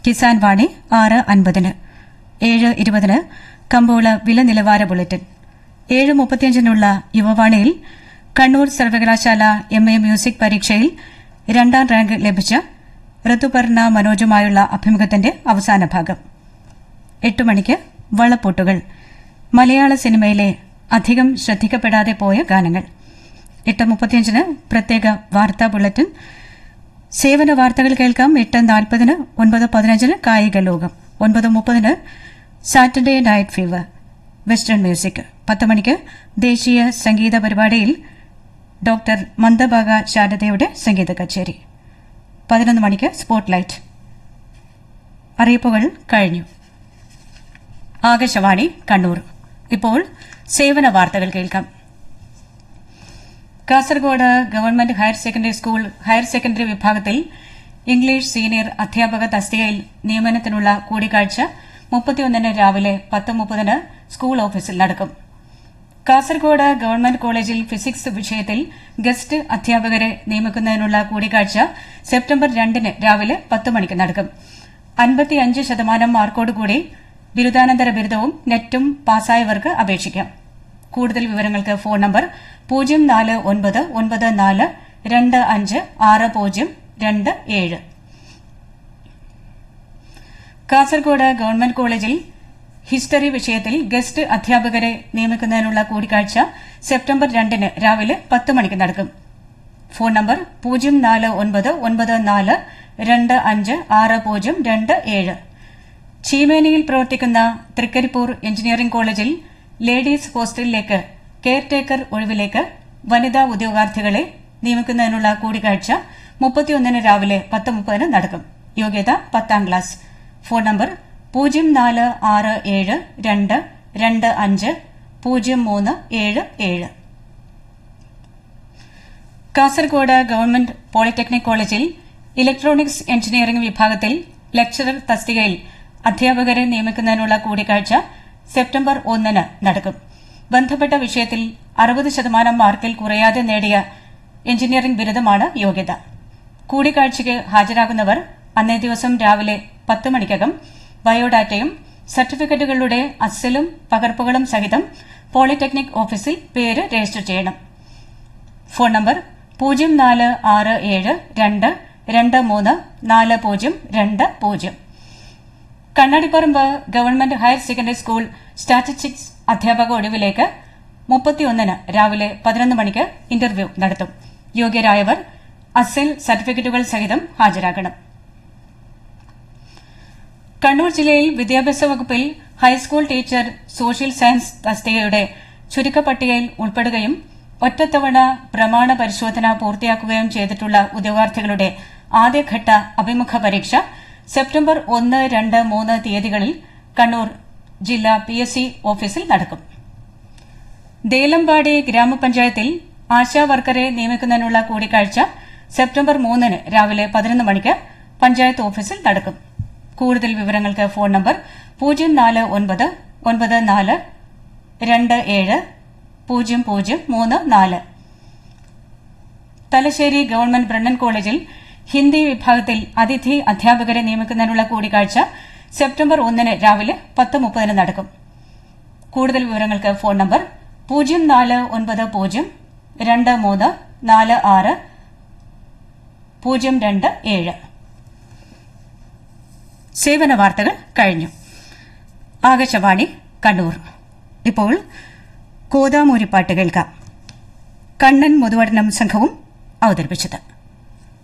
കിസാൻ വാണി ആറ് അൻപതിന് ഏഴ് ഇരുപതിന് കമ്പോള വില നിലവാര ബുള്ളറ്റിൻ ഏഴ് മുപ്പത്തിയഞ്ചിനുള്ള യുവവാണിയിൽ കണ്ണൂർ സർവകലാശാല എം എ മ്യൂസിക് പരീക്ഷയിൽ രണ്ടാം റാങ്ക് ലഭിച്ച ഋതുപർണ മനോജുമായുള്ള അഭിമുഖത്തിന്റെ അവസാന ഭാഗം എട്ട് മണിക്ക് വളപ്പൊട്ടുകൾ മലയാള സിനിമയിലെ അധികം ശ്രദ്ധിക്കപ്പെടാതെ പോയ ഗാനങ്ങൾ എട്ട് മുപ്പത്തിയഞ്ചിന് പ്രത്യേക വാർത്താ ബുള്ളറ്റിൻ സേവന വാർത്തകൾ കേൾക്കാം എട്ട് നാൽപ്പതിന് ഒൻപത് പതിനഞ്ചിന് കായിക ലോകം ഒൻപത് മുപ്പതിന് Saturday night fever western music പത്ത് മണിക്ക് ദേശീയ സംഗീത പരിപാടിയിൽ ഡോക്ടർ മന്ദഭാഗ ശാരദയുടെ സംഗീത കച്ചേരി പതിനൊന്ന് മണിക്ക് സ്പോട്ട്ലൈറ്റ് അറിയിപ്പുകൾ കഴിഞ്ഞു ആകാശവാണി കണ്ണൂർ ഇപ്പോൾ സേവന വാർത്തകൾ കേൾക്കാം Kasaragod government higher secondary school higher secondary വിഭാഗത്തിൽ ഇംഗ്ലീഷ് സീനിയർ അധ്യാപക തസ്തികയിൽ നിയമനത്തിനുള്ള കൂടിക്കാഴ്ച മുപ്പത്തിയൊന്നിന് രാവിലെ പത്ത് മുപ്പതിന് സ്കൂൾ ഓഫീസിൽ നടക്കും കാസർഗോഡ് ഗവൺമെന്റ് കോളേജിൽ ഫിസിക്സ് വിഷയത്തിൽ ഗസ്റ്റ് അധ്യാപകരെ നിയമിക്കുന്നതിനുള്ള കൂടിക്കാഴ്ച സെപ്റ്റംബർ രണ്ടിന് രാവിലെ പത്ത് മണിക്ക് നടക്കും അൻപത്തിയഞ്ച് ശതമാനം മാർക്കോടുകൂടി ബിരുദാനന്തര ബിരുദവും നെറ്റും പാസ്സായവർക്ക് അപേക്ഷിക്കാം കൂടുതൽ വിവരങ്ങൾക്ക് ഫോൺ നമ്പർ പൂജ്യം നാല് ഒൻപത് ഒൻപത് നാല് രണ്ട് അഞ്ച് ആറ് പൂജ്യം രണ്ട് ഏഴ് കാസർഗോഡ് ഗവൺമെന്റ് കോളേജിൽ ഹിസ്റ്ററി വിഷയത്തിൽ ഗസ്റ്റ് അധ്യാപകരെ നിയമിക്കുന്നതിനുള്ള കൂടിക്കാഴ്ച സെപ്റ്റംബർ രണ്ടിന് രാവിലെ പത്ത് മണിക്ക് നടക്കും ഫോൺ നമ്പർ പൂജ്യം നാല് ഒൻപത് ഒൻപത് നാല് രണ്ട് അഞ്ച് ആറ് പൂജ്യം രണ്ട് ഏഴ് ചീമേനിയിൽ പ്രവർത്തിക്കുന്ന തൃക്കരിപ്പൂർ എഞ്ചിനീയറിംഗ് കോളേജിൽ ലേഡീസ് ഹോസ്റ്റലിലേക്ക് കെയർ ടേക്കർ ഒഴിവിലേക്ക് വനിതാ ഉദ്യോഗാർത്ഥികളെ നിയമിക്കുന്നതിനുള്ള കൂടിക്കാഴ്ച മുപ്പത്തിയൊന്നിന് രാവിലെ പത്ത് മുപ്പതിന് നടക്കും യോഗ്യത പത്താം ക്ലാസ് ഫോൺ നമ്പർ പൂജ്യം നാല് ആറ് ഏഴ് രണ്ട് രണ്ട് അഞ്ച് പൂജ്യം മൂന്ന് ഏഴ് ഏഴ് കാസർഗോഡ് ഗവൺമെന്റ് പോളിടെക്നിക് കോളേജിൽ ഇലക്ട്രോണിക്സ് എഞ്ചിനീയറിംഗ് വിഭാഗത്തിൽ ലെക്ചറർ തസ്തികയിൽ അധ്യാപകരെ നിയമിക്കുന്നതിനുള്ള കൂടിക്കാഴ്ച സെപ്റ്റംബർ ഒന്നിന് നടക്കും ബന്ധപ്പെട്ട വിഷയത്തിൽ അറുപത് ശതമാനം മാർക്കിൽ കുറയാതെ നേടിയ എഞ്ചിനീയറിംഗ് ബിരുദമാണ് യോഗ്യത കൂടിക്കാഴ്ചയ്ക്ക് ഹാജരാകുന്നവർ അന്നേ ദിവസം രാവിലെ പത്ത് മണിക്കകം ബയോഡാറ്റയും സർട്ടിഫിക്കറ്റുകളുടെ അസലും പകർപ്പുകളും സഹിതം പോളിടെക്നിക് ഓഫീസിൽ പേര് രജിസ്റ്റർ ചെയ്യണം ഫോൺ നമ്പർ പൂജ്യം നാല് ആറ് ഏഴ് രണ്ട് രണ്ട് മൂന്ന് നാല് പൂജ്യം രണ്ട് പൂജ്യം Kannadiparamba government higher secondary school statistics അധ്യാപക ഒഴിവിലേക്ക് മുപ്പത്തിയൊന്നിന് രാവിലെ പതിനൊന്ന് മണിക്ക് ഇന്റർവ്യൂ നടത്തും യോഗ്യരായവർ അസൽ സർട്ടിഫിക്കറ്റുകൾ സഹിതം ഹാജരാകണം കണ്ണൂർ ജില്ലയിൽ വിദ്യാഭ്യാസ വകുപ്പിൽ ഹൈസ്കൂൾ ടീച്ചർ സോഷ്യൽ സയൻസ് തസ്തികയുടെ ചുരുക്കപ്പട്ടികയിൽ ഉൾപ്പെടുകയും ഒറ്റത്തവണ പ്രമാണ പരിശോധന പൂർത്തിയാക്കുകയും ചെയ്തിട്ടുള്ള ഉദ്യോഗാർത്ഥികളുടെ ആദ്യഘട്ട അഭിമുഖ പരീക്ഷ സെപ്റ്റംബർ ഒന്ന് രണ്ട് മൂന്ന് തീയതികളിൽ കണ്ണൂർ ജില്ലാ പി എസ് സി ഓഫീസിൽ നടക്കും ദേലമ്പാടി ഗ്രാമപഞ്ചായത്തിൽ ആശാ വർക്കറെ നിയമിക്കുന്നതിനുള്ള കൂടിക്കാഴ്ച സെപ്റ്റംബർ മൂന്നിന് രാവിലെ പതിനൊന്ന് മണിക്ക് പഞ്ചായത്ത് ഓഫീസിൽ നടക്കും കൂടുതൽ വിവരങ്ങൾക്ക് ഫോൺ നമ്പർ പൂജ്യം നാല് ഒൻപത് ഒൻപത് നാല് രണ്ട് ഏഴ് പൂജ്യം പൂജ്യം മൂന്ന് നാല് തലശ്ശേരി ഗവൺമെന്റ് ബ്രണ്ണൻ കോളേജിൽ ഹിന്ദി വിഭാഗത്തിൽ അതിഥി അധ്യാപകരെ നിയമിക്കുന്നതിനുള്ള കൂടിക്കാഴ്ച സെപ്റ്റംബർ ഒന്നിന് രാവിലെ പത്ത് മുപ്പതിന് നടക്കും കൂടുതൽ വിവരങ്ങൾക്ക് ഫോൺ നമ്പർ പൂജ്യം നാല് ഒൻപത് പൂജ്യം രണ്ട് മൂന്ന് നാല് ആറ് പൂജ്യം രണ്ട് ഏഴ് സേവന വാർത്തകൾ കഴിഞ്ഞു ആകാശവാണി കണ്ണൂർ ഇപ്പോൾ കോതാമൂരിപ്പാട്ട് കേൾക്കാം കണ്ണൻ മുതുവടനം സംഘവും അവതരിപ്പിച്ചത്